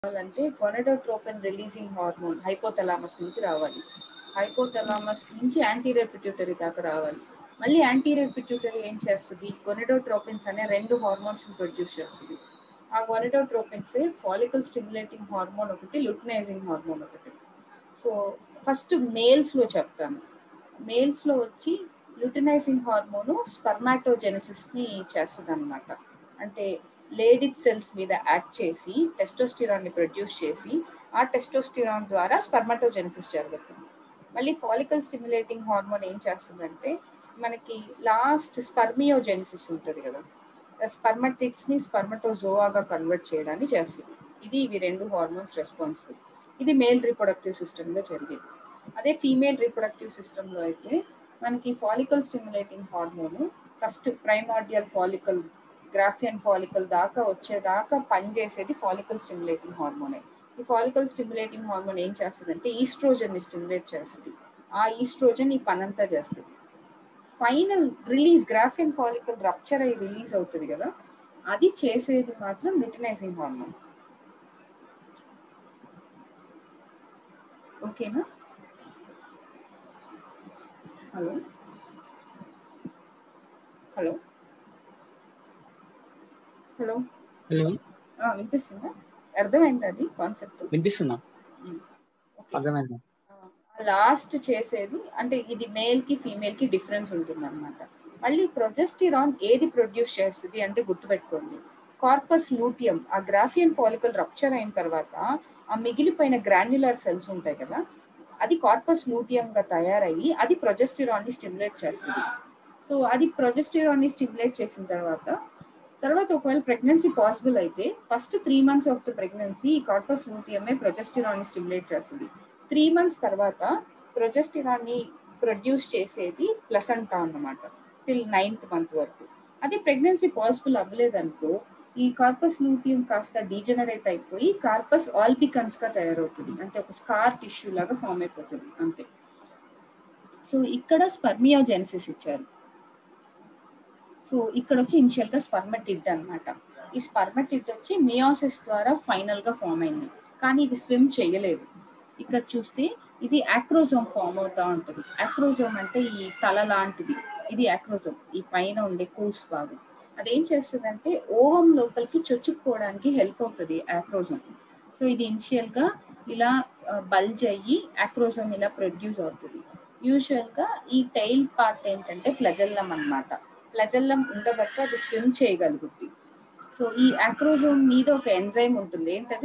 రావాలంటే కొనెడోట్రోపిన్ releasing hormone hypothalamus నుంచి రావాలి హైపోథలామస్ నుంచి యాంటీరియర్ పిట్యూటరీ దాకా రావాలి మళ్ళీ యాంటీరియర్ పిట్యూటరీ ఏం చేస్తుంది కొనెడోట్రోపిన్స్ అనే రెండు హార్మోన్స్ ప్రొడ్యూస్ చేస్తుంది ఆ కొనెడోట్రోపిన్స్ ఫాలికల్ స్టిమ్యులేటింగ్ హార్మోన్ ఒకటి లుట్నైజింగ్ హార్మోన్ ఒకటి సో ఫస్ట్ మేల్స్ లో చెప్తాను మేల్స్ లో వచ్చి లుటినైజింగ్ హార్మోన్ స్పర్మాటోజెనసిస్ ని చేస్తుంది అనమాట అంటే లేడీస్ సెల్స్ మీద యాక్ట్ చేసి టెస్టోస్టిరాన్ ని ప్రొడ్యూస్ చేసి ఆ టెస్టోస్టిరాన్ ద్వారా స్పర్మాటోజెనసిస్ జరుగుతుంది మళ్ళీ ఫాలికల్ స్టిమ్యులేటింగ్ హార్మోన్ ఏం చేస్తుందంటే మనకి లాస్ట్ స్పర్మియోజెనసిస్ ఉంటుంది కదా స్పర్మటిక్స్ ని స్పర్మటోజోవాగా కన్వర్ట్ చేయడానికి చేస్తుంది ఇది ఇవి రెండు హార్మోన్స్ రెస్పాన్సిబుల్ ఇది మేల్ రీప్రొడక్టివ్ సిస్టమ్ లో జరిగేది అదే ఫీమేల్ రీప్రొడక్టివ్ సిస్టమ్ లో అయితే మనకి follicle stimulating hormone first primordial follicle Graafian follicle దాకా వచ్చేదాకా పనిచేసేది ఫాలికల్ స్టిమ్యులేటింగ్ హార్మోనే ఈ ఫాలికల్ స్టిమ్యులేటింగ్ హార్మోన్ ఏం చేస్తుందంటే ఈస్ట్రోజన్ ని స్టిమ్యులేట్ చేస్తుంది ఆ ఈస్ట్రోజన్ ఈ పనంతా చేస్తుంది final release Graafian follicle rupture అయి రిలీజ్ అవుతుంది కదా అది చేసేది మాత్రం లిటినైజింగ్ హార్మోన్ ఓకేనా హలో హలో హలో హలో వినిపిస్తుందా అర్థమైంది అది కాన్సెప్ట్ వినిపిస్తుందా అర్థమైంది లాస్ట్ చేసేది అంటే ఇది మేల్ కి ఫీమేల్ కి డిఫరెన్స్ ఉంటుంది అనమాట మళ్ళీ ప్రొజెస్టిరాన్ ఏది ప్రొడ్యూస్ చేస్తుంది అంటే గుర్తుపెట్టుకోండి కార్పస్ లూటియం ఆ గ్రాఫియన్ ఫాలికల్ రప్చర్ అయిన తర్వాత ఆ మిగిలిపోయిన గ్రాన్యులర్ సెల్స్ ఉంటాయి కదా అది కార్పస్ లూటియం గా తయారయ్యి అది ప్రొజెస్టిరాన్ ని స్టిమ్యులేట్ చేస్తుంది సో అది ప్రొజెస్టిరాన్ ని స్టిమ్యులేట్ చేసిన తర్వాత తర్వాత ఒకవేళ ప్రెగ్నెన్సీ పాసిబుల్ అయితే first three months of the pregnancy ఈ కార్పస్ లూటియమే ప్రొజెస్టిరాన్ ని స్టిమ్యులేట్ చేస్తుంది త్రీ మంత్స్ తర్వాత ప్రొజెస్టిరాన్ ని ప్రొడ్యూస్ చేసేది ప్లసంటా అన్నమాట టిల్ నైన్త్ మంత్ వరకు అదే ప్రెగ్నెన్సీ పాసిబుల్ అవ్వలేదనుకో ఈ కార్పస్ లూటియం కాస్త డీజనరేట్ అయిపోయి కార్పస్ ఆల్బికన్స్ గా తయారవుతుంది అంటే ఒక స్కార్ టిష్యూ లాగా ఫామ్ అయిపోతుంది అంతే సో ఇక్కడ స్పర్మియోజెనసిస్ ఇచ్చారు సో ఇక్కడ వచ్చి ఇనిషియల్ గా స్పర్మటిడ్ అనమాట ఈ స్పర్మటిడ్ వచ్చి మియోసిస్ ద్వారా ఫైనల్ గా ఫామ్ అయింది కానీ ఇది స్విమ్ చేయలేదు ఇక్కడ చూస్తే ఇది ఆక్రోజోమ్ ఫామ్ అవుతా ఉంటుంది ఆక్రోజోమ్ అంటే ఈ తల లాంటిది ఇది ఆక్రోజోమ్ ఈ పైన ఉండే కూస్ భాగం అదేం చేస్తుంది ఓవం లోపలికి చొచ్చుకుపోవడానికి హెల్ప్ అవుతుంది ఆక్రోజోమ్ సో ఇది ఇనిషియల్ గా ఇలా బల్జ్ అయ్యి ఆక్రోజోమ్ ఇలా ప్రొడ్యూస్ అవుతుంది యూజువల్ గా ఈ టైల్ పార్ట్ ఏంటంటే ఫ్లజల్లం అన్నమాట ఫ్లజల్లం ఉండబట్టి అది స్విమ్ చేయగలుగుద్ది సో ఈ ఆక్రోజోమ్ మీద ఒక ఎంజైమ్ ఉంటుంది ఏంటది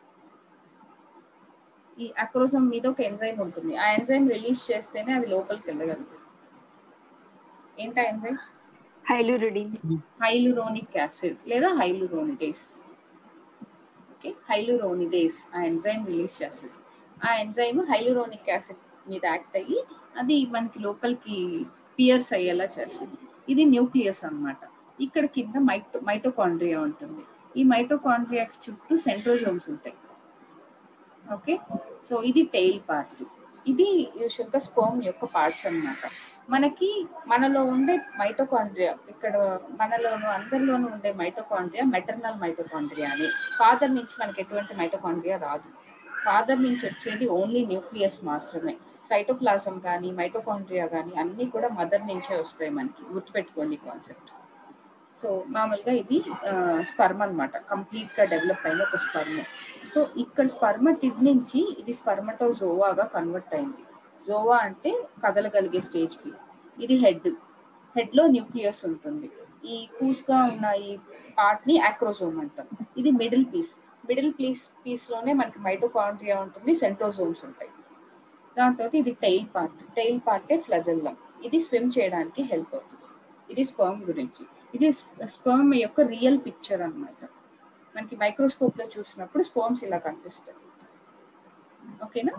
ఈ అక్రోజోమ్ మీద ఒక ఎంజైమ్ ఉంటుంది ఆ ఎంజైమ్ రిలీజ్ చేస్తేనే అది లోపలికి వెళ్ళగలుగుతుంది ఏంటా ఎంజైమ్ హైలూరిడిన్ హైలురోనిక్ యాసిడ్ లేదా హైలురోనిడేస్ ఓకే హైలురోనిడేస్ ఆ ఎంజైమ్ రిలీజ్ చేస్తుంది ఆ ఎంజైమ్ హైలురోనిక్ యాసిడ్ మీద యాక్ట్ అయ్యి అది మనకి లోపలికి పియర్స్ అయ్యేలా చేస్తుంది ఇది న్యూక్లియస్ అన్నమాట ఇక్కడ కింద మైటో మైటోకాండ్రియా ఉంటుంది ఈ మైటోకాండ్రియా చుట్టూ సెంట్రోజోమ్స్ ఉంటాయి ఓకే సో ఇది టెయిల్ పార్ట్ ఇది యూజువల్గా స్పోమ్ యొక్క పార్ట్స్ అన్నమాట మనకి మనలో ఉండే మైటోకాండ్రియా ఇక్కడ మనలోను అందరిలోనూ ఉండే మైటోకాండ్రియా మెటర్నల్ మైటోకాండ్రియా అని ఫాదర్ నుంచి మనకి ఎటువంటి మైటోకాండ్రియా రాదు ఫాదర్ నుంచి వచ్చేది ఓన్లీ న్యూక్లియస్ మాత్రమే సైటోప్లాజం కానీ మైటోకాండ్రియా కానీ అన్నీ కూడా మదర్ నుంచే వస్తాయి మనకి గుర్తుపెట్టుకోండి కాన్సెప్ట్ సో మామూలుగా ఇది స్పర్మ్ అనమాట కంప్లీట్ గా డెవలప్ అయిన ఒక స్పర్మ్ సో ఇక్కడ స్పర్మటిడ్ నుంచి ఇది స్పర్మటో జోవాగా కన్వర్ట్ అయింది జోవా అంటే కదలగలిగే స్టేజ్ కి ఇది హెడ్ హెడ్ లో న్యూక్లియస్ ఉంటుంది ఈ కూస్గా ఉన్న ఈ పార్ట్ ని ఆక్రోజోమ్ అంటాం ఇది middle piece middle piece piece లోనే మనకి మైటోకాండ్రియా ఉంటుంది సెంట్రోజోమ్స్ ఉంటాయి దాంతో ఇది టైల్ పార్ట్ టైల్ పార్టే ఫ్లజల్లం ఇది స్విమ్ చేయడానికి హెల్ప్ అవుతుంది ఇది స్పర్మ్ గురించి ఇది స్పర్మ్ యొక్క రియల్ పిక్చర్ అనమాట మనకి మైక్రోస్కోప్ లో చూసినప్పుడు స్పర్మ్స్ ఇలా కనిపిస్తాయి ఓకేనా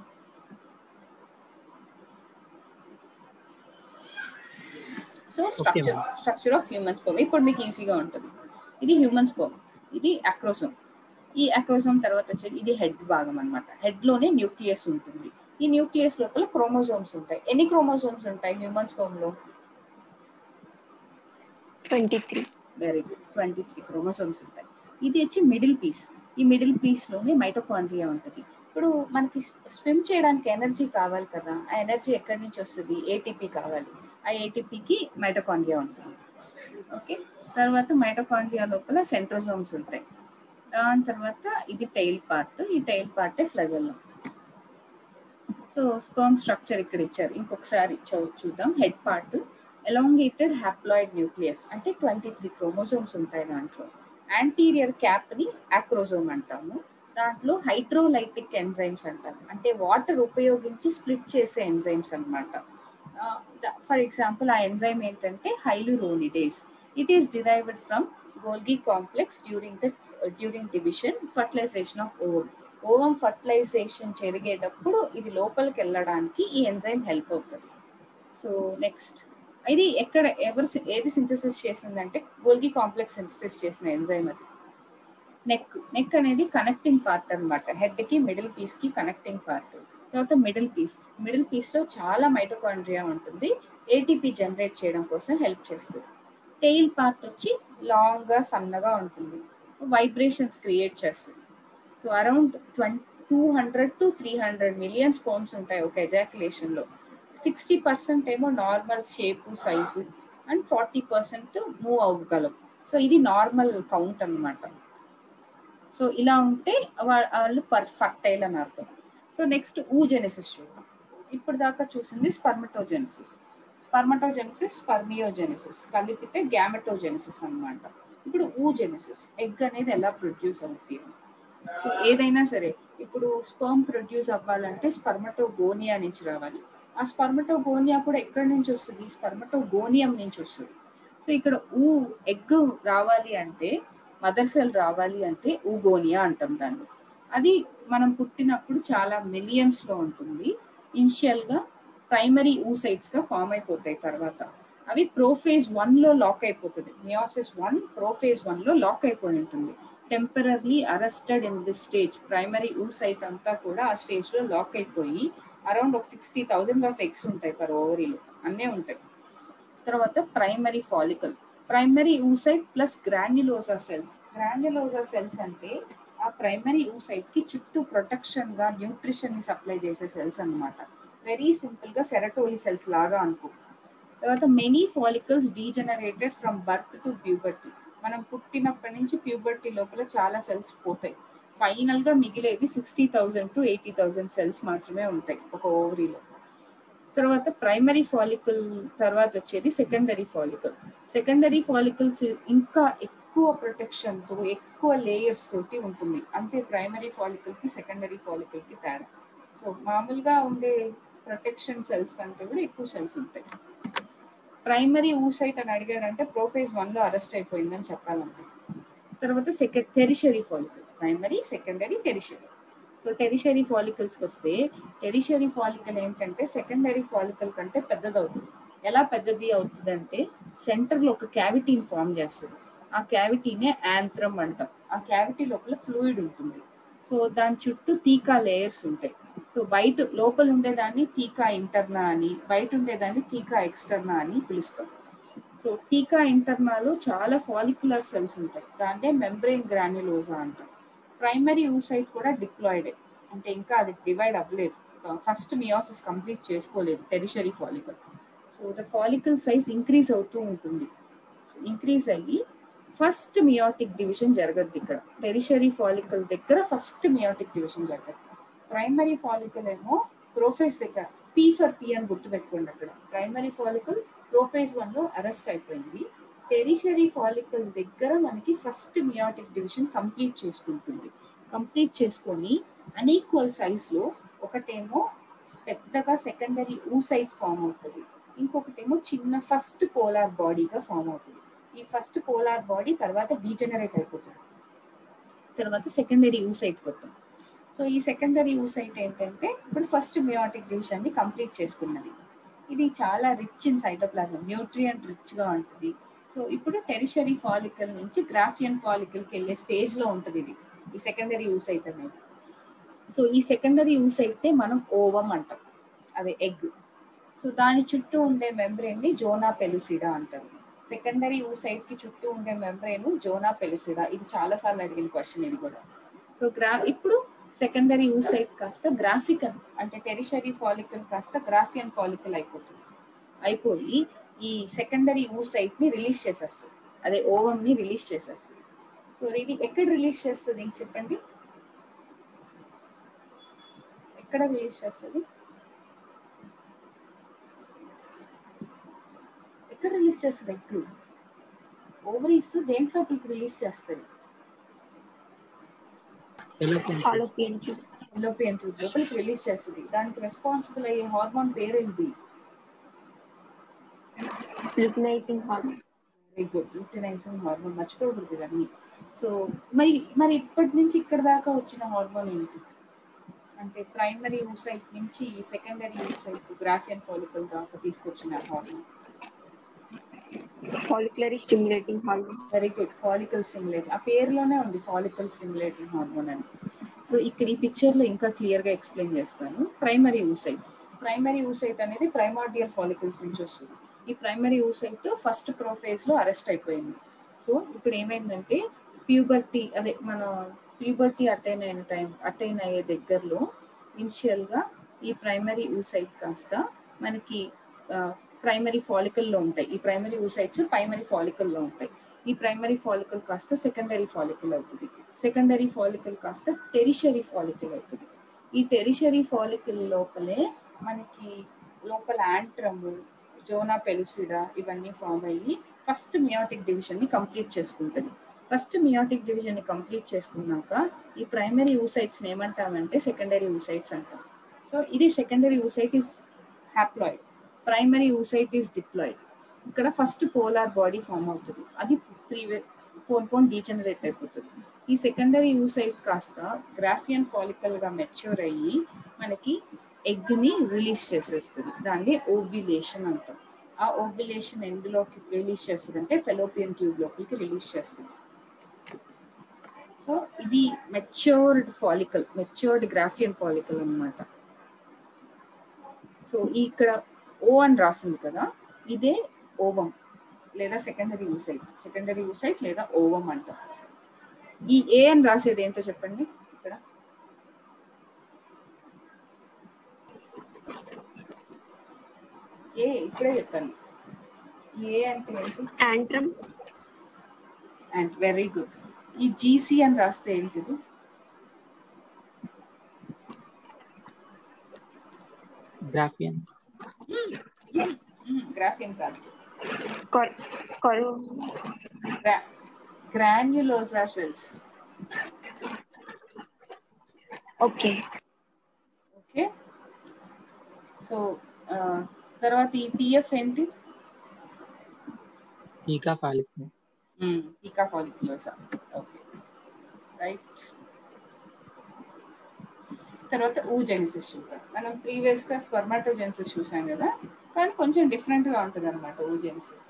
so structure structure of human sperm ఇప్పుడు మీకు ఈజీగా ఉంటుంది ఇది హ్యూమన్ స్పర్మ్ ఇది అక్రోసోమ్ ఈ అక్రోసోమ్ తర్వాత వచ్చేది ఇది హెడ్ భాగం అనమాట హెడ్ లోనే న్యూక్లియస్ ఉంటుంది ఈ న్యూక్లియస్ లోపల క్రోమోజోమ్స్ ఉంటాయి ఎన్ని క్రోమోజోమ్స్ ఉంటాయి హ్యూమన్ స్పర్మ్ లో twenty three very good twenty three chromosomes ఉంటాయి ఇది వచ్చి మిడిల్ పీస్ ఈ మిడిల్ పీస్ లోనే మైటోకాండ్రియా ఉంటుంది ఇప్పుడు మనకి స్విమ్ చేయడానికి ఎనర్జీ కావాలి కదా ఆ ఎనర్జీ ఎక్కడి నుంచి వస్తుంది ఏటీపీ కావాలి ఆ ఏటీపీకి మైటోకాండ్రియా ఉంటుంది ఓకే తర్వాత మైటోకాండ్రియా లోపల సెంట్రోజోమ్స్ ఉంటాయి దాని తర్వాత ఇది టైల్ పార్ట్ ఈ టైల్ పార్టే ఫ్లజల్లం సో స్పర్మ్ స్ట్రక్చర్ ఇక్కడ ఇచ్చారు ఇంకొకసారి చూద్దాం head part elongated haploid nucleus అంటే ట్వంటీ త్రీ క్రోమోజోమ్స్ ఉంటాయి దాంట్లో యాంటీరియర్ క్యాప్ ని ఆక్రోజోమ్ అంటాము దాంట్లో హైడ్రోలైటిక్ ఎంజైమ్స్ అంటారు అంటే వాటర్ ఉపయోగించి స్ప్లిట్ చేసే ఎంజైమ్స్ అనమాట ఫర్ ఎగ్జాంపుల్ ఆ ఎంజైమ్ ఏంటంటే hyaluronidase it is derived from Golgi complex during the during division fertilization of ovum ovum fertilization జరిగేటప్పుడు ఇది లోపలికి వెళ్ళడానికి ఈ ఎంజైమ్ హెల్ప్ అవుతుంది సో నెక్స్ట్ ఇది ఎక్కడ ఎవరు ఏది సింథసిస్ చేసిందంటే గోల్గి కాంప్లెక్స్ సింథసిస్ చేసిన ఎంజైమ్ అది నెక్ నెక్ అనేది కనెక్టింగ్ పార్ట్ అనమాట హెడ్ కి మిడిల్ పీస్ కి కనెక్టింగ్ పార్ట్ తర్వాత మిడిల్ పీస్ మిడిల్ పీస్ లో చాలా మైటోకాండ్రియా ఉంటుంది ఏటీపీ జనరేట్ చేయడం కోసం హెల్ప్ చేస్తుంది టెయిల్ పార్ట్ వచ్చి లాంగ్ గా సన్నగా ఉంటుంది వైబ్రేషన్స్ క్రియేట్ చేస్తుంది so around twenty two hundred to three hundred million sperms ఉంటాయి ఒక ఎజాక్యులేషన్ లో సిక్స్టీ పర్సెంట్ ఏమో normal shape size and forty percent move అవ్వగలం సో ఇది నార్మల్ కౌంట్ అనమాట సో ఇలా ఉంటే వాళ్ళు పర్ఫెక్టైల్ అని అర్థం సో నెక్స్ట్ ఊజెనిసిస్ చూద్దాం ఇప్పుడు దాకా చూసింది స్పర్మటోజెనిసిస్ స్పర్మటోజెనిసిస్ స్పర్మియోజెనిసిస్ కలిపితే గ్యామెటోజెనిసిస్ అనమాట ఇప్పుడు ఊజెనిసిస్ ఎగ్ అనేది ఎలా ప్రొడ్యూస్ అవుతుంది సో ఏదైనా సరే ఇప్పుడు స్పర్మ్ ప్రొడ్యూస్ అవ్వాలంటే స్పర్మటోగోనియా నుంచి రావాలి ఆ స్పర్మటోగోనియా కూడా ఎక్కడి నుంచి వస్తుంది స్పర్మటోగోనియం నుంచి వస్తుంది సో ఇక్కడ ఊ ఎగ్ రావాలి అంటే మదర్ సెల్ రావాలి అంటే ఊగోనియా అంటాం దాన్ని అది మనం పుట్టినప్పుడు చాలా మిలియన్స్ లో ఉంటుంది ఇనిషియల్ గా ప్రైమరీ ఊసైట్స్ గా ఫామ్ అయిపోతాయి తర్వాత అవి ప్రోఫేజ్ వన్ లో లాక్ అయిపోతుంది మియాసిస్ వన్ ప్రోఫేజ్ వన్ లో లాక్ అయిపోయి ఉంటుంది temporary arrested in this stage primary oocyte అంతా కూడా ఆ స్టేజ్ లో లాక్ అయిపోయి అరౌండ్ ఒక సిక్స్టీ థౌసండ్ ఆఫ్ ఎగ్స్ ఉంటాయి పర్ ఓవరీలో అన్నీ ఉంటాయి తర్వాత primary follicle primary oocyte plus granulosa cells granulosa cells అంటే ఆ ప్రైమరీ ఊసైట్ కి చుట్టూ ప్రొటెక్షన్ గా న్యూట్రిషన్ ని సప్లై చేసే సెల్స్ అనమాట వెరీ సింపుల్ గా సెరటోలి సెల్స్ లాగా అనుకో తర్వాత many follicles degenerated from birth to puberty మనం పుట్టినప్పటి నుంచి ప్యూబర్టీ లోపల చాలా సెల్స్ పోతాయి ఫైనల్ గా మిగిలేవి sixty thousand to eighty thousand cells మాత్రమే ఉంటాయి ఒక ఓవరీలో తర్వాత ప్రైమరీ ఫాలికల్ తర్వాత వచ్చేది సెకండరీ ఫాలికల్ సెకండరీ ఫాలికల్స్ ఇంకా ఎక్కువ ప్రొటెక్షన్ తో ఎక్కువ లేయర్స్ తోటి ఉంటుంది అంతే ప్రైమరీ ఫాలికల్ కి సెకండరీ ఫాలికల్ కి తేడా సో మామూలుగా ఉండే ప్రొటెక్షన్ సెల్స్ కంటే కూడా ఎక్కువ సెల్స్ ఉంటాయి ప్రైమరీ ఊసైట్ అని అడిగారంటే ప్రోఫేజ్ వన్ లో అరెస్ట్ అయిపోయిందని చెప్పాలంటే తర్వాత second tertiary follicle primary secondary tertiary so tertiary follicles వస్తే టెరిషరీ ఫాలికల్ ఏంటంటే సెకండరీ ఫాలికల్ కంటే పెద్దదవుతుంది ఎలా పెద్దది అవుతుంది అంటే సెంటర్ లో ఒక క్యావిటీని ఫామ్ చేస్తుంది ఆ క్యావిటీనే యాంత్రం అంటాం ఆ క్యావిటీ లోపల ఫ్లూయిడ్ ఉంటుంది సో దాని చుట్టూ తీకా లేయర్స్ ఉంటాయి సో బయట లోపల ఉండేదాన్ని తీకా ఇంటర్నా అని బయట ఉండేదాన్ని తీకా ఎక్స్టర్నా అని పిలుస్తాం సో టీకా ఇంటర్నాలో చాలా ఫాలిక్యులర్ సెల్స్ ఉంటాయి దాంట్లో మెంబ్రెయిన్ గ్రాన్యులోజా అంటాం ప్రైమరీ ఊసైట్ కూడా డిప్లాయిడ్ అంటే ఇంకా అది డివైడ్ అవ్వలేదు ఫస్ట్ మియాసిస్ కంప్లీట్ చేసుకోలేదు tertiary follicle so the follicle size increase అవుతూ ఉంటుంది ఇంక్రీజ్ అయ్యి ఫస్ట్ మియాటిక్ డివిజన్ జరగద్దు ఇక్కడ టెరిషరీ ఫాలికల్ దగ్గర ఫస్ట్ మియాటిక్ డివిజన్ జరగదు ప్రైమరీ ఫాలికల్ ఏమో ప్రోఫేస్ దగ్గర పీ ఫర్ పి అని గుర్తుపెట్టుకోండి అక్కడ ప్రైమరీ ఫాలికల్ ప్రోఫేజ్ వన్ లో అరెస్ట్ అయిపోయింది టెరిషరీ ఫాలికల్ దగ్గర మనకి ఫస్ట్ మియాటిక్ డివిజన్ కంప్లీట్ చేసుకుంటుంది కంప్లీట్ చేసుకొని అన్ఈక్వల్ సైజ్ లో ఒకటేమో పెద్దగా సెకండరీ ఊసైట్ ఫామ్ అవుతుంది ఇంకొకటేమో చిన్న ఫస్ట్ పోలార్ బాడీగా ఫామ్ అవుతుంది ఈ ఫస్ట్ పోలార్ బాడీ తర్వాత డీజనరేట్ అయిపోతుంది తర్వాత సెకండరీ ఊసైట్ పోతుంది సో ఈ సెకండరీ ఊసైట్ ఏంటంటే ఇప్పుడు ఫస్ట్ మియాటిక్ డివిజన్ ని కంప్లీట్ చేసుకున్నది ఇది చాలా rich in cytoplasm nutrient rich గా ఉంటుంది సో ఇప్పుడు టెరిషరీ ఫాలికల్ నుంచి గ్రాఫియన్ ఫాలికల్ కి వెళ్ళే స్టేజ్ లో ఉంటుంది ఇది ఈ సెకండరీ ఊసైట్ అనేది సో ఈ సెకండరీ ఊసైతే మనం ఓవం అంటాం అదే ఎగ్ సో దాని చుట్టూ ఉండే మెంబ్రెయిన్ ని జోనా పెలుసిడా అంటారు సెకండరీ ఊసైట్ కి చుట్టూ ఉండే మెంబ్రెయిన్ జోనా పెలుసిడా ఇది చాలా సార్లు అడిగిన క్వశ్చన్ ఇది కూడా సో గ్రా ఇప్పుడు సెకండరీ యూసైట్ కాస్త గ్రాఫికల్ అంటే టెరిషరీ ఫాలికల్ కాస్త గ్రాఫియన్ ఫాలికల్ అయిపోతుంది అయిపోయి ఈ సెకండరీ యూసైట్ ని రిలీజ్ చేసేస్తుంది అదే ఓవం ని రిలీజ్ చేసేస్తుంది సో ఇది ఎక్కడ రిలీజ్ చేస్తుంది చెప్పండి ఎక్కడ రిలీజ్ చేస్తుంది ఎక్కడ రిలీజ్ చేస్తుంది ఎగ్ ఓవరీస్ దేంట్లోకి రిలీజ్ చేస్తుంది ఫాలోపియన్ ట్యూబ్ ఎల్లోపియన్ ట్యూబ్ లోపలికి రిలీజ్ చేస్తుంది దానికి రెస్పాన్సిబుల్ అయ్యే హార్మోన్ పేరేంటి లుటినైజింగ్ హార్మోన్ వెరీ గుడ్ యూటిలైజింగ్ హార్మోన్ మర్చిపోకూడదు ఇవన్నీ సో మరి మరి ఇప్పటి నుంచి ఇక్కడ దాకా వచ్చిన హార్మోన్ ఏంటి అంటే ప్రైమరీ యూసైట్ నుంచి సెకండరీ యూసైట్ గ్రాఫియన్ ఫాలికల్ దాకా తీసుకొచ్చిన hormone follicular stimulating hormone very good follicle stimulate ఆ పేరులోనే ఉంది ఫాలికల్ స్టిమ్యులేటింగ్ హార్మోన్ అని సో ఇక్కడ ఈ పిక్చర్ లో ఇంకా క్లియర్ గా ఎక్స్ప్లెయిన్ చేస్తాను ప్రైమరీ యూసైట్ ప్రైమరీ యూసైట్ అనేది ప్రైమార్డియల్ ఫాలికల్స్ నుంచి వస్తుంది ఈ ప్రైమరీ యూసైట్ ఫస్ట్ ప్రోఫేజ్ లో అరెస్ట్ అయిపోయింది సో ఇప్పుడు ఏమైందంటే ప్యూబర్టీ అదే మన ప్యూబర్టీ అటైన్ అయిన టైం అటైన్ అయ్యే దగ్గరలో ఇనిషియల్ గా ఈ ప్రైమరీ యూసైట్ కాస్త మనకి ప్రైమరీ ఫాలికల్లో ఉంటాయి ఈ ప్రైమరీ యూసైట్స్ ప్రైమరీ ఫాలికల్లో ఉంటాయి ఈ ప్రైమరీ ఫాలికల్ కాస్త సెకండరీ ఫాలికల్ అవుతుంది సెకండరీ ఫాలికల్ కాస్త టెరిషరీ ఫాలికల్ అవుతుంది ఈ టెరిషరీ ఫాలికల్ లోపలే మనకి లోపల యాంట్రము జోనా పెలుసిడా ఇవన్నీ ఫామ్ అయ్యి ఫస్ట్ మియాటిక్ డివిజన్ ని కంప్లీట్ చేసుకుంటుంది ఫస్ట్ మియాటిక్ డివిజన్ ని కంప్లీట్ చేసుకున్నాక ఈ ప్రైమరీ యూసైట్స్ ఏమంటామంటే సెకండరీ యూసైట్స్ అంటాం సో ఇది secondary oocyte is haploid primary oocyte is diploid ఇక్కడ ఫస్ట్ పోలార్ బాడీ ఫామ్ అవుతుంది అది ప్రీవియ పోన్ పోన్ డీజనరేట్ అయిపోతుంది ఈ సెకండరీ యూసైట్ కాస్త గ్రాఫియన్ ఫాలికల్ గా మెచ్యూర్ అయ్యి మనకి ఎగ్ ని రిలీజ్ చేసేస్తుంది దాన్ని ఓవ్యులేషన్ అంటాం ఆ ఓవ్యులేషన్ ఎందులోకి రిలీజ్ చేస్తుంది అంటే ఫెలోపియన్ ట్యూబ్ లోపలికి రిలీజ్ చేస్తుంది సో ఇది matured follicle matured Graafian follicle అన్నమాట సో ఇక్కడ ఓ అని రాసింది కదా ఇదే ఓవం లేదా సెకండరీ యూసైట్ సెకండరీ యూసైట్ లేదా ఓవం అంటాం ఈ ఏ అని రాసేది ఏంటో చెప్పండి ఇక్కడ ఏ ఇప్పుడే చెప్పాను ఏ అంటే ఏంటి యాంట్రమ్ అండ్ వెరీ గుడ్ ఈ జీసీ అని రాస్తే ఏంటిది గ్రాఫియన్ గ్రాఫియన్ కాదు కొరు granulosa cells okay okay so తర్వాత ఈ టిఎఫ్ ఏంటి టీకా ఫాలిక్ టీకా ఫాలిక్యులోసా ఓకే రైట్ తర్వాత ఊజెనిసిస్ చూద్దాం మనం ప్రీవియస్ గా స్పర్మాటోజెనిసిస్ చూసాం కదా కానీ కొంచెం డిఫరెంట్ గా ఉంటుంది అనమాట ఊజెనిసిస్